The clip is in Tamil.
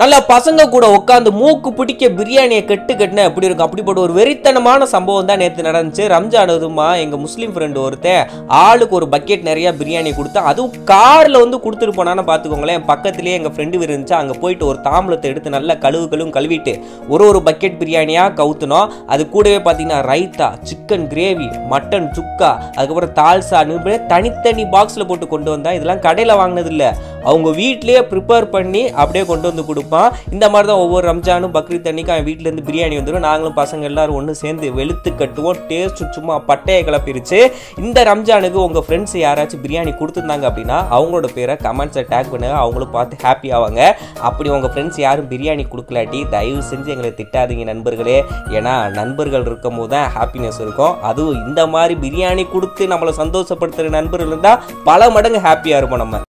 நல்லா பசங்க கூட உட்காந்து மூக்கு பிடிக்க பிரியாணியை கட்டு கட்டுன எப்படி இருக்கும் அப்படிப்பட்ட ஒரு வெறித்தனமான சம்பவம் தான் நேற்று நடந்துச்சு ரம்ஜான் அதுமா எங்க முஸ்லீம் ஃப்ரெண்டு ஒருத்தன் ஆளுக்கு ஒரு பக்கெட் நிறைய பிரியாணி கொடுத்து அதுவும் கார்ல வந்து கொடுத்துட்டு போனான்னு பார்த்துக்கோங்களேன் பக்கத்துலேயே எங்க ஃப்ரெண்டு வீடு இருந்துச்சு அங்கே போயிட்டு ஒரு தாம்பளத்தை எடுத்து நல்லா கழுவு கழுவும் கழுவிட்டு ஒரு ஒரு பக்கெட் பிரியாணியா கவுத்துனோம் அது கூடவே பார்த்தீங்கன்னா raita chicken gravy mutton chukka அதுக்கப்புறம் தால்சான்னு இப்படி தனித்தனி பாக்ஸில் போட்டு கொண்டு வந்தா இதெல்லாம் கடையில் வாங்கினது இல்ல அவங்க வீட்லயே ப்ரிப்பேர் பண்ணி அப்படியே கொண்டு வந்து கொடுப்பான் இந்த மாதிரி தான் ஒவ்வொரு ரம்ஜானும் பக்ரீத் அன்னைக்கு அவன் வீட்டிலேருந்து பிரியாணி வந்துடும் நாங்களும் பசங்க எல்லாரும் ஒன்று சேர்ந்து வெளுத்து கட்டுவோம் டேஸ்ட் சும்மா பட்டையை கிளப்பிருச்சு இந்த ரம்ஜானுக்கு உங்கள் ஃப்ரெண்ட்ஸ் யாராச்சும் பிரியாணி கொடுத்துருந்தாங்க அப்படின்னா அவங்களோட பேரை கமெண்ட்ஸை டேக் பண்ணுங்க அவங்களும் பார்த்து ஹாப்பி ஆவாங்க அப்படி உங்கள் ஃப்ரெண்ட்ஸ் யாரும் பிரியாணி கொடுக்கலாட்டி தயவு செஞ்சு எங்களை திட்டாதீங்க நண்பர்களே ஏன்னா நண்பர்கள் இருக்கும் போது தான் ஹாப்பினஸ் இருக்கும் அதுவும் இந்த மாதிரி பிரியாணி கொடுத்து நம்மளை சந்தோஷப்படுத்துகிற நண்பர்கள் இருந்தால் பல மடங்கு ஹாப்பியாக இருப்போம் நம்ம